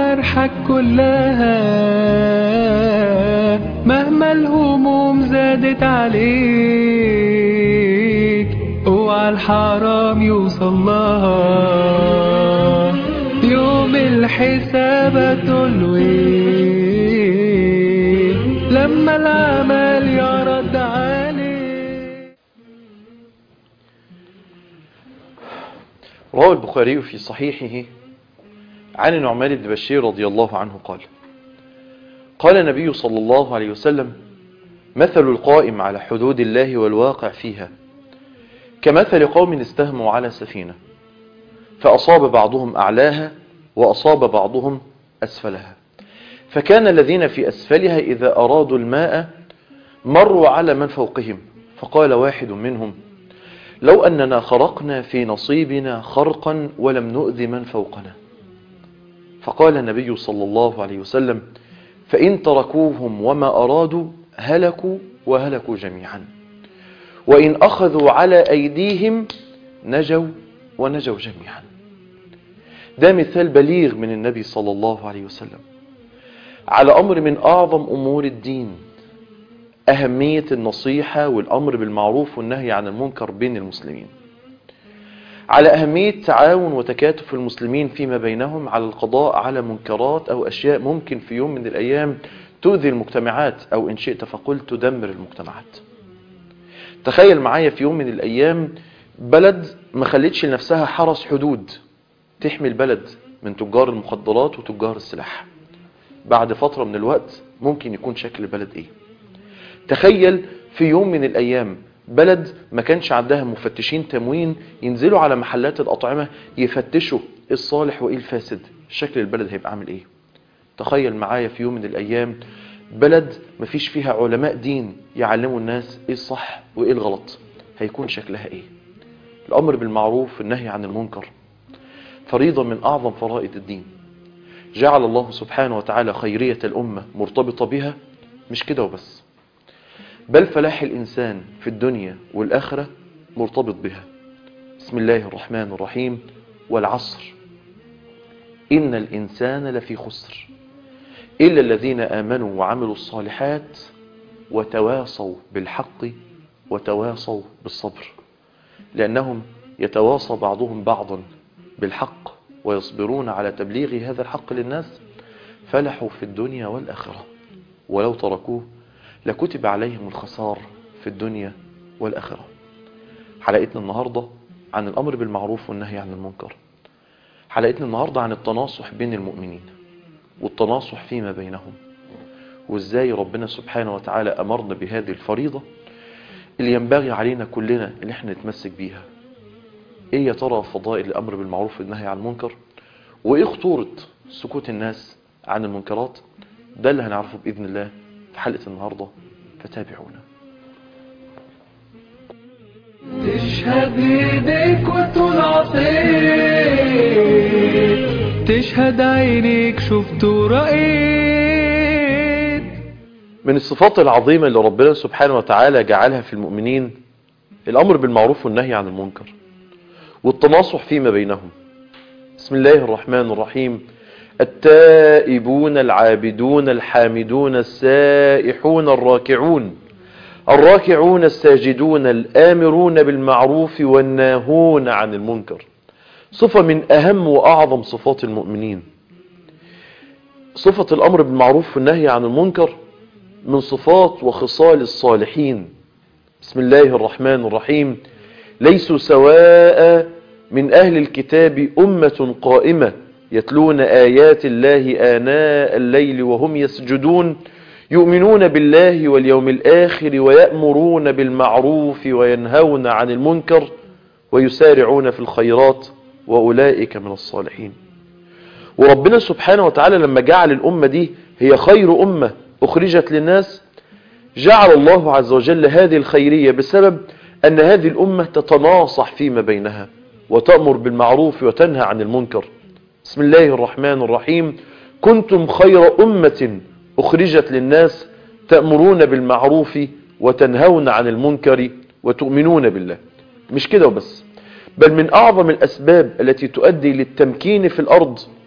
جوارحك كلها مهما الهموم زادت عليك اوعى الحرام يوصل لها يوم الحساب تلوي لما العمل يرد عليك روى البخاري في صحيحه عن النعمان بن بشير رضي الله عنه قال قال النبي صلى الله عليه وسلم مثل القائم على حدود الله والواقع فيها كمثل قوم استهموا على سفينة فأصاب بعضهم أعلاها وأصاب بعضهم أسفلها فكان الذين في أسفلها إذا أرادوا الماء مروا على من فوقهم فقال واحد منهم لو أننا خرقنا في نصيبنا خرقا ولم نؤذي من فوقنا فقال النبي صلى الله عليه وسلم فإن تركوهم وما أرادوا هلكوا وهلكوا جميعا وإن أخذوا على أيديهم نجوا ونجوا جميعا ده مثال بليغ من النبي صلى الله عليه وسلم على أمر من أعظم أمور الدين أهمية النصيحة والأمر بالمعروف والنهي عن المنكر بين المسلمين على أهمية تعاون وتكاتف المسلمين فيما بينهم على القضاء على منكرات أو أشياء ممكن في يوم من الأيام تؤذي المجتمعات أو إن شئت فقلت تدمر المجتمعات تخيل معايا في يوم من الأيام بلد ما خلتش لنفسها حرس حدود تحمي البلد من تجار المخدرات وتجار السلاح بعد فترة من الوقت ممكن يكون شكل البلد ايه تخيل في يوم من الايام بلد ما كانش عندها مفتشين تموين ينزلوا على محلات الاطعمة يفتشوا ايه الصالح وايه الفاسد شكل البلد هيبقى عامل ايه تخيل معايا في يوم من الايام بلد ما فيش فيها علماء دين يعلموا الناس ايه الصح وايه الغلط هيكون شكلها ايه الامر بالمعروف والنهي عن المنكر فريضة من اعظم فرائض الدين جعل الله سبحانه وتعالى خيرية الأمة مرتبطة بها مش كده وبس بل فلاح الإنسان في الدنيا والآخرة مرتبط بها بسم الله الرحمن الرحيم والعصر إن الإنسان لفي خسر إلا الذين آمنوا وعملوا الصالحات وتواصوا بالحق وتواصوا بالصبر لأنهم يتواصى بعضهم بعضا بالحق ويصبرون على تبليغ هذا الحق للناس فلحوا في الدنيا والآخرة ولو تركوه لكتب عليهم الخسار في الدنيا والآخرة حلقتنا النهاردة عن الأمر بالمعروف والنهي عن المنكر حلقتنا النهاردة عن التناصح بين المؤمنين والتناصح فيما بينهم وازاي ربنا سبحانه وتعالى أمرنا بهذه الفريضة اللي ينبغي علينا كلنا اللي احنا نتمسك بيها ايه يا ترى فضائل الامر بالمعروف والنهي عن المنكر وايه خطورة سكوت الناس عن المنكرات ده اللي هنعرفه باذن الله في حلقة النهاردة فتابعونا تشهد ايديك وتقول عصيت تشهد عينيك شفت ورأيت من الصفات العظيمة اللي ربنا سبحانه وتعالى جعلها في المؤمنين الامر بالمعروف والنهي عن المنكر والتناصح فيما بينهم بسم الله الرحمن الرحيم التائبون العابدون الحامدون السائحون الراكعون الراكعون الساجدون الآمرون بالمعروف والناهون عن المنكر صفة من أهم وأعظم صفات المؤمنين صفة الأمر بالمعروف والنهي عن المنكر من صفات وخصال الصالحين بسم الله الرحمن الرحيم ليسوا سواء من أهل الكتاب أمة قائمة يتلون آيات الله آناء الليل وهم يسجدون يؤمنون بالله واليوم الآخر ويأمرون بالمعروف وينهون عن المنكر ويسارعون في الخيرات وأولئك من الصالحين وربنا سبحانه وتعالى لما جعل الأمة دي هي خير أمة أخرجت للناس جعل الله عز وجل هذه الخيرية بسبب أن هذه الأمة تتناصح فيما بينها وتأمر بالمعروف وتنهى عن المنكر بسم الله الرحمن الرحيم كنتم خير أمة أخرجت للناس تأمرون بالمعروف وتنهون عن المنكر وتؤمنون بالله مش كده وبس بل من أعظم الأسباب التي تؤدي للتمكين في الأرض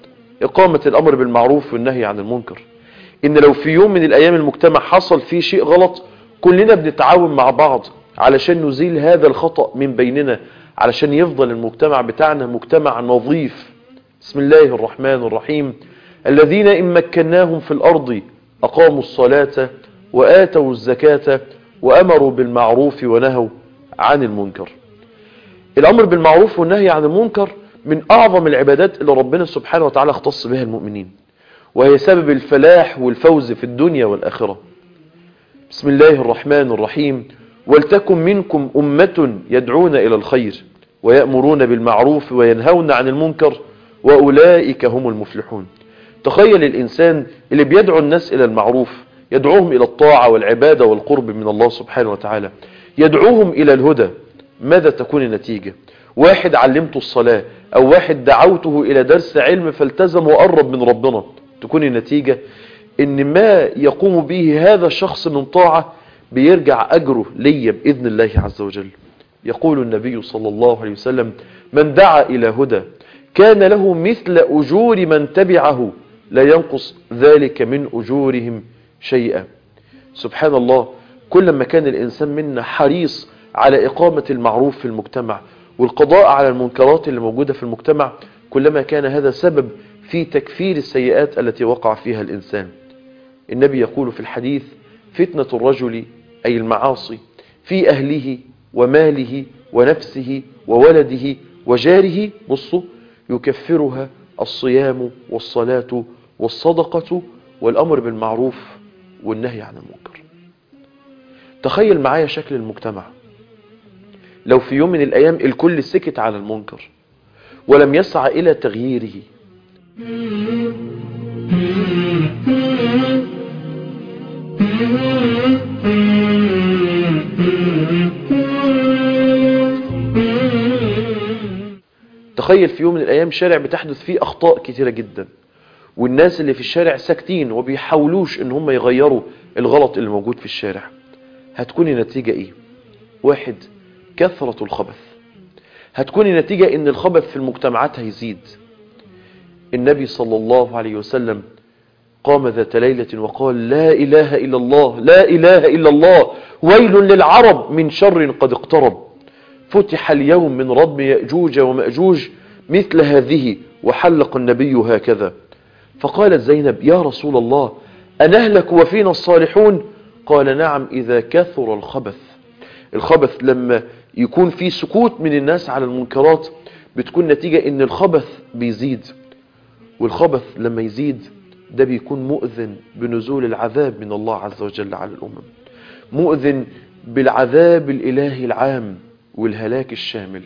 إقامة الأمر بالمعروف والنهي عن المنكر إن لو في يوم من الأيام المجتمع حصل فيه شيء غلط كلنا بنتعاون مع بعض علشان نزيل هذا الخطأ من بيننا علشان يفضل المجتمع بتاعنا مجتمع نظيف بسم الله الرحمن الرحيم الذين إن مكناهم في الأرض أقاموا الصلاة وآتوا الزكاة وأمروا بالمعروف ونهوا عن المنكر الأمر بالمعروف والنهي عن المنكر من أعظم العبادات اللي ربنا سبحانه وتعالى اختص بها المؤمنين وهي سبب الفلاح والفوز في الدنيا والآخرة بسم الله الرحمن الرحيم ولتكن منكم أمة يدعون إلى الخير ويأمرون بالمعروف وينهون عن المنكر وأولئك هم المفلحون تخيل الإنسان اللي بيدعو الناس إلى المعروف يدعوهم إلى الطاعة والعبادة والقرب من الله سبحانه وتعالى يدعوهم إلى الهدى ماذا تكون النتيجة واحد علمته الصلاة أو واحد دعوته إلى درس علم فالتزم وقرب من ربنا تكون النتيجة إن ما يقوم به هذا الشخص من طاعة بيرجع أجره لي بإذن الله عز وجل يقول النبي صلى الله عليه وسلم من دعا إلى هدى كان له مثل أجور من تبعه لا ينقص ذلك من أجورهم شيئا سبحان الله كل ما كان الإنسان منا حريص على إقامة المعروف في المجتمع والقضاء على المنكرات اللي موجودة في المجتمع كلما كان هذا سبب في تكفير السيئات التي وقع فيها الإنسان النبي يقول في الحديث فتنة الرجل أي المعاصي في أهله وماله ونفسه وولده وجاره بصوا يكفرها الصيام والصلاة والصدقة والأمر بالمعروف والنهي عن المنكر تخيل معايا شكل المجتمع لو في يوم من الأيام الكل سكت على المنكر ولم يسعى إلى تغييره تخيل في يوم من الأيام شارع بتحدث فيه أخطاء كثيرة جدا والناس اللي في الشارع ساكتين وبيحاولوش ان هم يغيروا الغلط اللي موجود في الشارع هتكون النتيجة ايه واحد كثرة الخبث هتكون النتيجة ان الخبث في المجتمعات هيزيد النبي صلى الله عليه وسلم قام ذات ليلة وقال لا إله إلا الله لا إله إلا الله ويل للعرب من شر قد اقترب فتح اليوم من ردم يأجوج ومأجوج مثل هذه وحلق النبي هكذا فقالت زينب يا رسول الله أنهلك وفينا الصالحون قال نعم إذا كثر الخبث الخبث لما يكون في سكوت من الناس على المنكرات بتكون نتيجة ان الخبث بيزيد والخبث لما يزيد ده بيكون مؤذن بنزول العذاب من الله عز وجل على الأمم مؤذن بالعذاب الإلهي العام والهلاك الشامل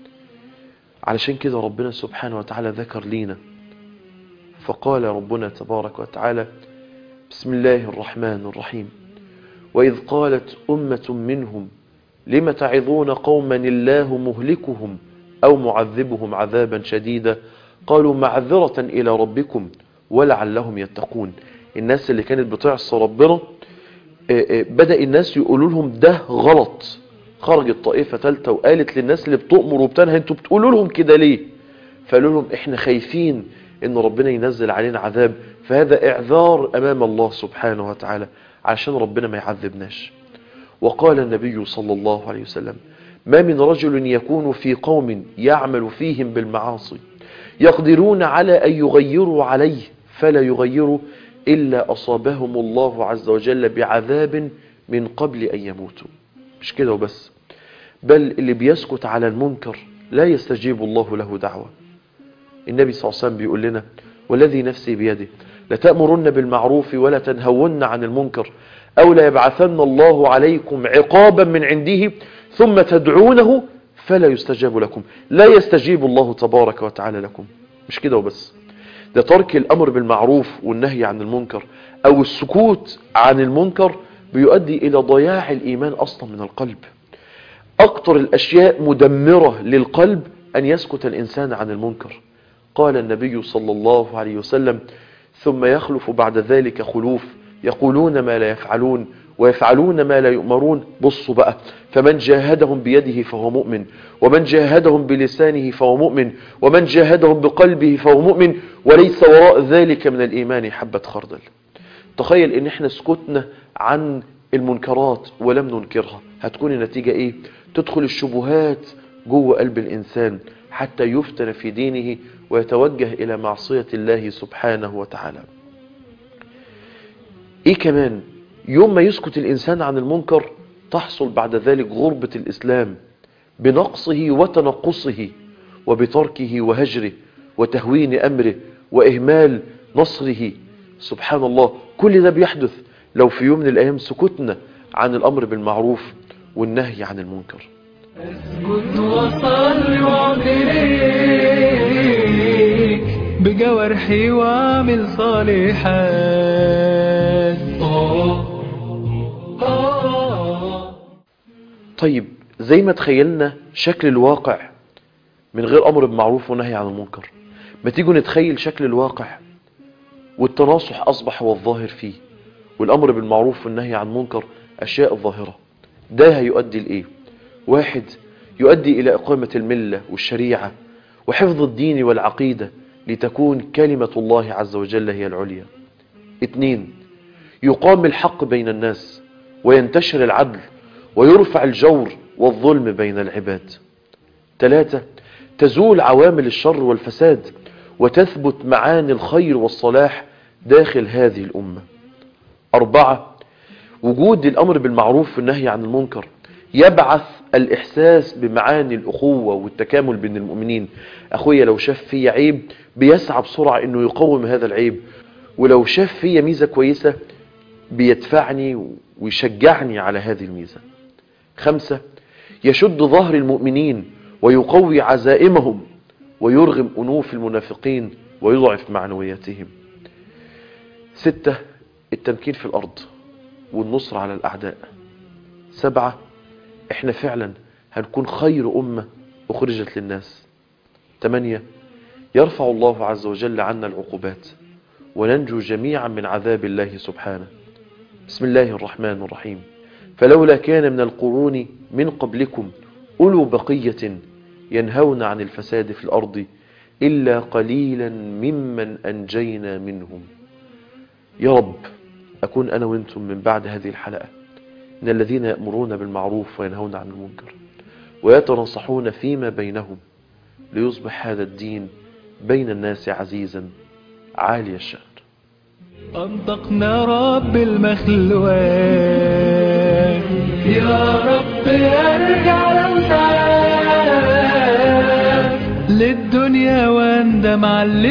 علشان كده ربنا سبحانه وتعالى ذكر لينا فقال ربنا تبارك وتعالى بسم الله الرحمن الرحيم وإذ قالت أمة منهم لم تعظون قوما الله مهلكهم أو معذبهم عذابا شديدا قالوا معذرة إلى ربكم ولعلهم يتقون الناس اللي كانت بتعصى ربنا بدأ الناس يقولوا لهم ده غلط خرجت طائفة ثالثة وقالت للناس اللي بتؤمر وبتنهى انتوا بتقولوا لهم كده ليه فقالوا لهم احنا خايفين ان ربنا ينزل علينا عذاب فهذا اعذار امام الله سبحانه وتعالى عشان ربنا ما يعذبناش وقال النبي صلى الله عليه وسلم ما من رجل يكون في قوم يعمل فيهم بالمعاصي يقدرون على أن يغيروا عليه فلا يغيروا إلا أصابهم الله عز وجل بعذاب من قبل أن يموتوا مش كده وبس بل اللي بيسكت على المنكر لا يستجيب الله له دعوة النبي صلى الله عليه وسلم بيقول لنا والذي نفسي بيده لتأمرن بالمعروف ولا تنهون عن المنكر أو لا يبعثن الله عليكم عقابا من عنده ثم تدعونه فلا يستجاب لكم لا يستجيب الله تبارك وتعالى لكم مش كده وبس ده ترك الأمر بالمعروف والنهي عن المنكر أو السكوت عن المنكر بيؤدي إلى ضياع الإيمان أصلا من القلب أكتر الأشياء مدمرة للقلب أن يسكت الإنسان عن المنكر قال النبي صلى الله عليه وسلم ثم يخلف بعد ذلك خلوف يقولون ما لا يفعلون ويفعلون ما لا يؤمرون بصوا بقى فمن جاهدهم بيده فهو مؤمن ومن جاهدهم بلسانه فهو مؤمن ومن جاهدهم بقلبه فهو مؤمن وليس وراء ذلك من الإيمان حبة خردل تخيل ان احنا سكتنا عن المنكرات ولم ننكرها هتكون النتيجة ايه تدخل الشبهات جوه قلب الانسان حتى يفتن في دينه ويتوجه الى معصية الله سبحانه وتعالى ايه كمان يوم ما يسكت الانسان عن المنكر تحصل بعد ذلك غربة الاسلام بنقصه وتنقصه وبتركه وهجره وتهوين امره واهمال نصره سبحان الله كل ده بيحدث لو في يوم من الايام سكتنا عن الامر بالمعروف والنهي عن المنكر اسكت وصل واعتريك بجوارحي واعمل صالحات آه، آه. طيب زي ما تخيلنا شكل الواقع من غير امر بمعروف ونهي عن المنكر ما تيجوا نتخيل شكل الواقع والتناصح اصبح هو الظاهر فيه والامر بالمعروف والنهي عن المنكر اشياء ظاهرة ده هيؤدي لايه واحد يؤدي الى اقامة الملة والشريعة وحفظ الدين والعقيدة لتكون كلمة الله عز وجل هي العليا اتنين يقام الحق بين الناس وينتشر العدل ويرفع الجور والظلم بين العباد ثلاثة تزول عوامل الشر والفساد وتثبت معاني الخير والصلاح داخل هذه الأمة أربعة وجود الأمر بالمعروف والنهي عن المنكر يبعث الإحساس بمعاني الأخوة والتكامل بين المؤمنين أخويا لو شاف في عيب بيسعى بسرعة أنه يقوم هذا العيب ولو شاف في ميزة كويسة بيدفعني ويشجعني على هذه الميزة خمسة يشد ظهر المؤمنين ويقوي عزائمهم ويرغم أنوف المنافقين ويضعف معنوياتهم ستة التمكين في الأرض والنصر على الأعداء سبعة احنا فعلا هنكون خير أمة أخرجت للناس ثمانية يرفع الله عز وجل عنا العقوبات وننجو جميعا من عذاب الله سبحانه بسم الله الرحمن الرحيم فلولا كان من القرون من قبلكم أولو بقية ينهون عن الفساد في الأرض إلا قليلا ممن أنجينا منهم يا رب أكون أنا وأنتم من بعد هذه الحلقة من الذين يأمرون بالمعروف وينهون عن المنكر ويتنصحون فيما بينهم ليصبح هذا الدين بين الناس عزيزا عالي الشأن أنطقنا رب المخلوقات يا رب ارجع لو ساعات للدنيا واندم على اللي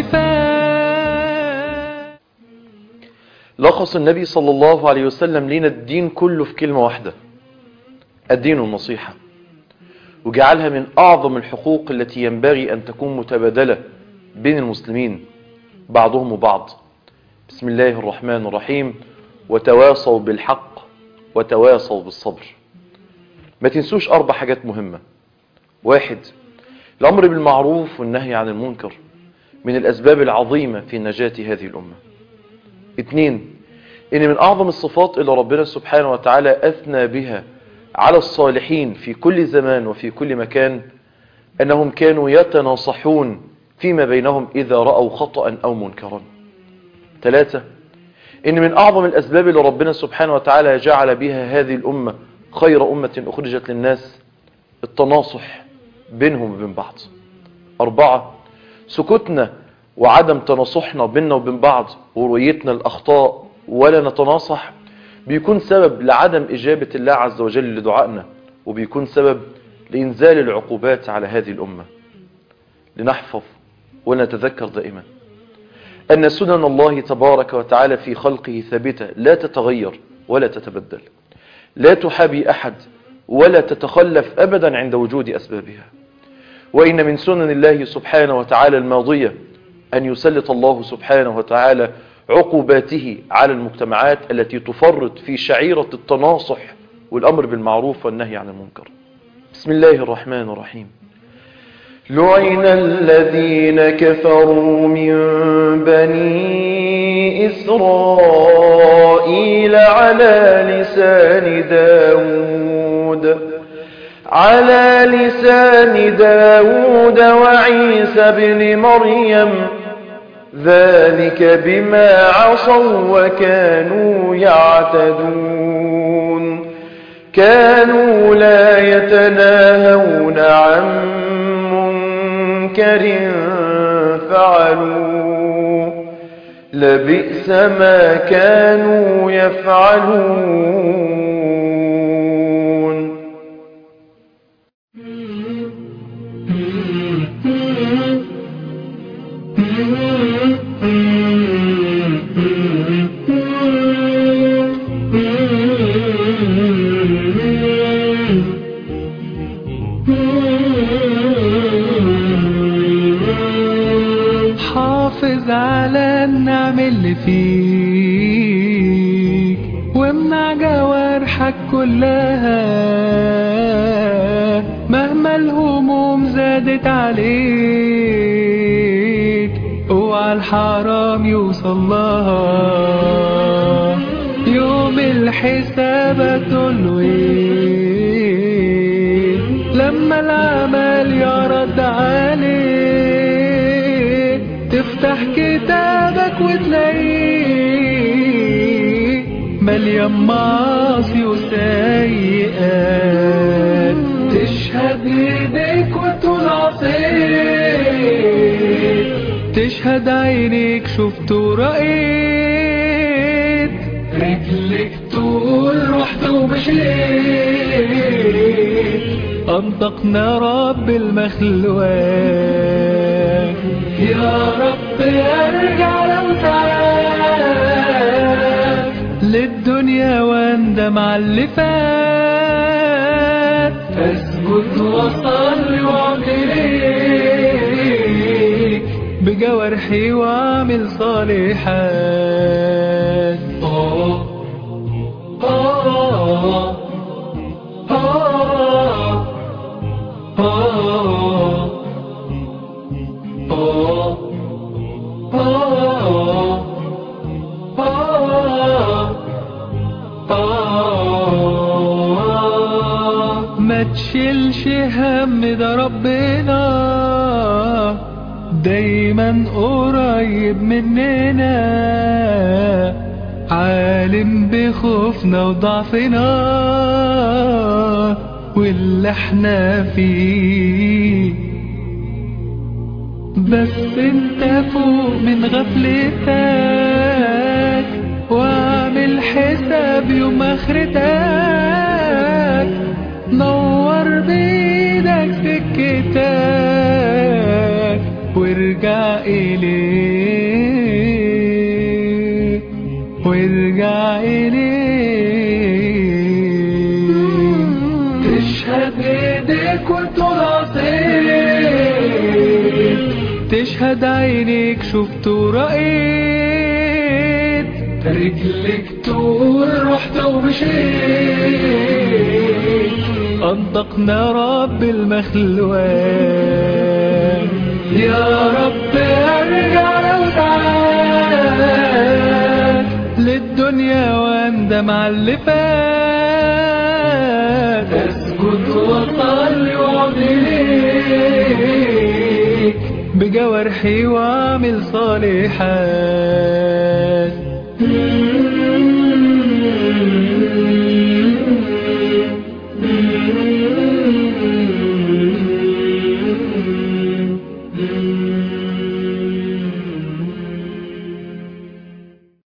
فات لخص النبي صلى الله عليه وسلم لنا الدين كله في كلمة واحدة الدين النصيحة وجعلها من أعظم الحقوق التي ينبغي أن تكون متبادلة بين المسلمين بعضهم وبعض بسم الله الرحمن الرحيم وتواصوا بالحق وتواصوا بالصبر ما تنسوش أربع حاجات مهمة واحد الأمر بالمعروف والنهي عن المنكر من الأسباب العظيمة في نجاة هذه الأمة اثنين إن من أعظم الصفات اللي ربنا سبحانه وتعالى أثنى بها على الصالحين في كل زمان وفي كل مكان أنهم كانوا يتناصحون فيما بينهم إذا رأوا خطأ أو منكرا ثلاثة إن من أعظم الأسباب اللي ربنا سبحانه وتعالى جعل بها هذه الأمة خير أمة أخرجت للناس التناصح بينهم وبين بعض أربعة سكوتنا وعدم تناصحنا بيننا وبين بعض ورؤيتنا الأخطاء ولا نتناصح بيكون سبب لعدم إجابة الله عز وجل لدعائنا وبيكون سبب لإنزال العقوبات على هذه الأمة لنحفظ ونتذكر دائما أن سنن الله تبارك وتعالى في خلقه ثابتة لا تتغير ولا تتبدل لا تحابي أحد ولا تتخلف أبدا عند وجود أسبابها وإن من سنن الله سبحانه وتعالى الماضية أن يسلط الله سبحانه وتعالى عقوباته على المجتمعات التي تفرط في شعيرة التناصح والأمر بالمعروف والنهي عن المنكر بسم الله الرحمن الرحيم لعن الذين كفروا من بني إسرائيل على لسان داود على لسان داود وعيسى بن مريم ذلك بما عصوا وكانوا يعتدون كانوا لا يتناهون عن منكر فعلوا لبئس ما كانوا يفعلون حافظ على النعم اللي فيك وامنع جوارحك كلها مهما الهموم زادت عليك اوعى الحرام يوصل لها يوم الحساب تقول ايه لما العمل يرد عليك تفتح كتابك وتلاقيه مليان معاصي وسيئات تشهد ايديك وتقول عصيت تشهد عينيك شفت ورأيت رجلك تقول رحت ومشيت أنطقنا رب المخلوقات يا رب ارجع لو تعال للدنيا واندم على اللي فات اسجد واصلي واعمليك بجوارحي واعمل صالحات آه آه آه آه آه ما تشيلش هم ده ربنا دايما قريب مننا عالم بخوفنا وضعفنا واللي احنا فيه بس انت فوق من غفلتك واعمل حساب يوم اخرتك نور بيدك سكتك وارجع اليه وارجع اليه تشهد ايديك وتقول عصيت تشهد عينيك شفت ورأيت رجلك تقول رحت ومشيت أنطقنا رب المخلوقات يا رب ارجع لو تعال للدنيا واندم على اللي فات اسجد وصلي واعمليك بجوارحي واعمل صالحات